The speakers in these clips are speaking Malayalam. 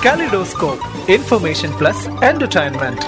Kaleidoscope, information plus entertainment.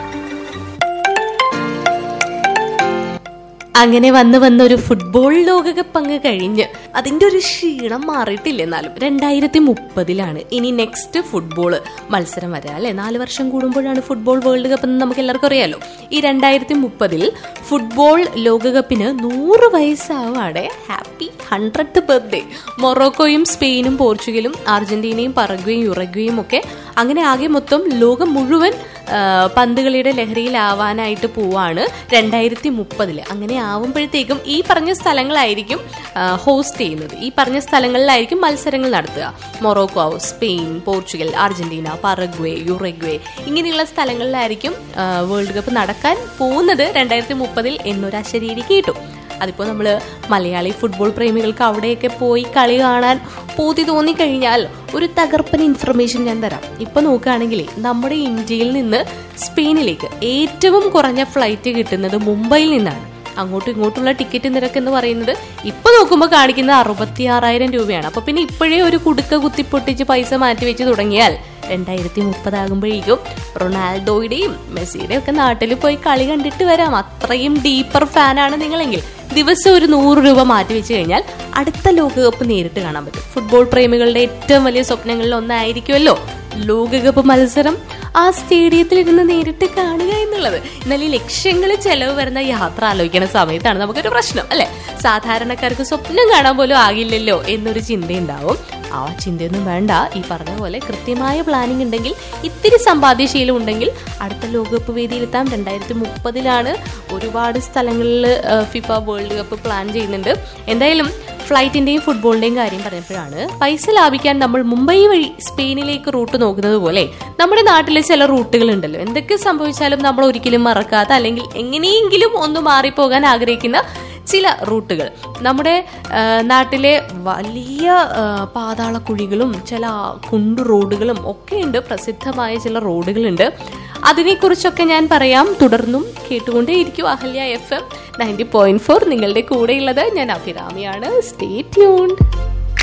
അങ്ങനെ വന്ന് വന്ന ഒരു ഫുട്ബോൾ ലോകകപ്പ് അങ്ങ് കഴിഞ്ഞ് അതിന്റെ ഒരു ക്ഷീണം മാറിയിട്ടില്ല എന്നാലും രണ്ടായിരത്തി മുപ്പതിലാണ് ഇനി നെക്സ്റ്റ് ഫുട്ബോൾ മത്സരം വരാം അല്ലെ നാല് വർഷം കൂടുമ്പോഴാണ് ഫുട്ബോൾ വേൾഡ് കപ്പ് എന്ന് നമുക്ക് എല്ലാവർക്കും അറിയാലോ ഈ രണ്ടായിരത്തി മുപ്പതിൽ ഫുട്ബോൾ ലോകകപ്പിന് നൂറ് വയസ്സാവാടെ ഹാപ്പി ഹൺഡ്രഡ് ബർത്ത്ഡേ മൊറോക്കോയും സ്പെയിനും പോർച്ചുഗലും അർജന്റീനയും പറഗ്വയും യുറഗ്വയും ഒക്കെ അങ്ങനെ ആകെ മൊത്തം ലോകം മുഴുവൻ ആ, പന്തുകളിയുടെ ലഹരിയിലാവാനായിട്ട് പോവാണ് രണ്ടായിരത്തി മുപ്പതില് അങ്ങനെ ആവുമ്പോഴത്തേക്കും ഈ പറഞ്ഞ സ്ഥലങ്ങളായിരിക്കും ഹോസ്റ്റ് ചെയ്യുന്നത് ഈ പറഞ്ഞ സ്ഥലങ്ങളിലായിരിക്കും മത്സരങ്ങൾ നടത്തുക മൊറോക്കോ ആവും Spain Portugal Argentina Paraguay Uruguay ഇങ്ങനെയുള്ള സ്ഥലങ്ങളിലായിരിക്കും ആ, വേൾഡ് കപ്പ് നടക്കാൻ പോകുന്നത് രണ്ടായിരത്തി മുപ്പതിൽ എന്നൊരു അശരീരി കേട്ടു അതിപ്പോ നമ്മള് മലയാളി ഫുട്ബോൾ പ്രേമികൾക്ക് അവിടെയൊക്കെ പോയി കളി കാണാൻ പൂതി തോന്നിക്കഴിഞ്ഞാൽ ഒരു തകർപ്പൻ ഇൻഫർമേഷൻ ഞാൻ തരാം ഇപ്പൊ നോക്കുകയാണെങ്കിൽ നമ്മുടെ ഇന്ത്യയിൽ നിന്ന് സ്പെയിനിലേക്ക് ഏറ്റവും കുറഞ്ഞ ഫ്ലൈറ്റ് കിട്ടുന്നത് മുംബൈയിൽ നിന്നാണ് അങ്ങോട്ടും ഇങ്ങോട്ടുള്ള ടിക്കറ്റ് നിരക്ക് എന്ന് പറയുന്നത് ഇപ്പൊ നോക്കുമ്പോൾ കാണിക്കുന്നത് അറുപത്തി ആറായിരം രൂപയാണ് അപ്പൊ പിന്നെ ഇപ്പോഴേ ഒരു കുടുക്ക കുത്തിപ്പൊട്ടിച്ച് പൈസ മാറ്റി വെച്ച് തുടങ്ങിയാൽ രണ്ടായിരത്തി മുപ്പതാകുമ്പോഴേക്കും റൊണാൾഡോയുടെയും മെസ്സിയുടെയും ഒക്കെ നാട്ടിൽ പോയി കളി കണ്ടിട്ട് വരാം അത്രയും ഡീപ്പർ ഫാനാണ് നിങ്ങളെങ്കിൽ ദിവസം ഒരു നൂറ് രൂപ മാറ്റി വെച്ച് കഴിഞ്ഞാൽ അടുത്ത ലോകകപ്പ് നേരിട്ട് കാണാൻ പറ്റും ഫുട്ബോൾ പ്രേമികളുടെ ഏറ്റവും വലിയ സ്വപ്നങ്ങളിൽ ഒന്നായിരിക്കുമല്ലോ ലോകകപ്പ് മത്സരം ആ സ്റ്റേഡിയത്തിൽ ഇരുന്ന് നേരിട്ട് കാണുക എന്നുള്ളത് എന്നാൽ ഈ ലക്ഷ്യങ്ങളിൽ ചെലവ് വരുന്ന യാത്ര ആലോചിക്കുന്ന സമയത്താണ് നമുക്കൊരു പ്രശ്നം അല്ലെ സാധാരണക്കാർക്ക് സ്വപ്നം കാണാൻ പോലും ആകില്ലല്ലോ എന്നൊരു ചിന്തയുണ്ടാവും ആ ചിന്തയൊന്നും വേണ്ട ഈ പറഞ്ഞ പോലെ കൃത്യമായ പ്ലാനിംഗ് ഉണ്ടെങ്കിൽ ഇത്തിരി സമ്പാദ്യശീലം ഉണ്ടെങ്കിൽ അടുത്ത ലോകകപ്പ് വേദിയിലെത്താം രണ്ടായിരത്തി മുപ്പതിലാണ് ഒരുപാട് സ്ഥലങ്ങളിൽ ഫിഫ വേൾഡ് കപ്പ് പ്ലാൻ ചെയ്യുന്നുണ്ട് എന്തായാലും ഫ്ലൈറ്റിന്റെയും ഫുട്ബോളിന്റെയും കാര്യം പറഞ്ഞപ്പോഴാണ് പൈസ ലാഭിക്കാൻ നമ്മൾ മുംബൈ വഴി സ്പെയിനിലേക്ക് റൂട്ട് നോക്കുന്നത് പോലെ നമ്മുടെ നാട്ടിലെ ചില റൂട്ടുകൾ ഉണ്ടല്ലോ എന്തൊക്കെ സംഭവിച്ചാലും നമ്മൾ ഒരിക്കലും മറക്കാത്ത അല്ലെങ്കിൽ എങ്ങനെയെങ്കിലും ഒന്ന് മാറിപ്പോകാൻ ആഗ്രഹിക്കുന്ന ചില റൂട്ടുകൾ നമ്മുടെ ആ, നാട്ടിലെ വലിയ ആ, പാതാളക്കുഴികളും ചില കുണ്ടു റോഡുകളും ഒക്കെയുണ്ട് പ്രസിദ്ധമായ ചില റോഡുകളുണ്ട് അതിനെക്കുറിച്ചൊക്കെ ഞാൻ പറയാം തുടർന്നും കേട്ടുകൊണ്ടേയിരിക്കും Ahalya F M ninety point four നിങ്ങളുടെ കൂടെയുള്ളത് ഞാൻ അഭിരാമിയാണ് സ്റ്റേ ട്യൂൺഡ്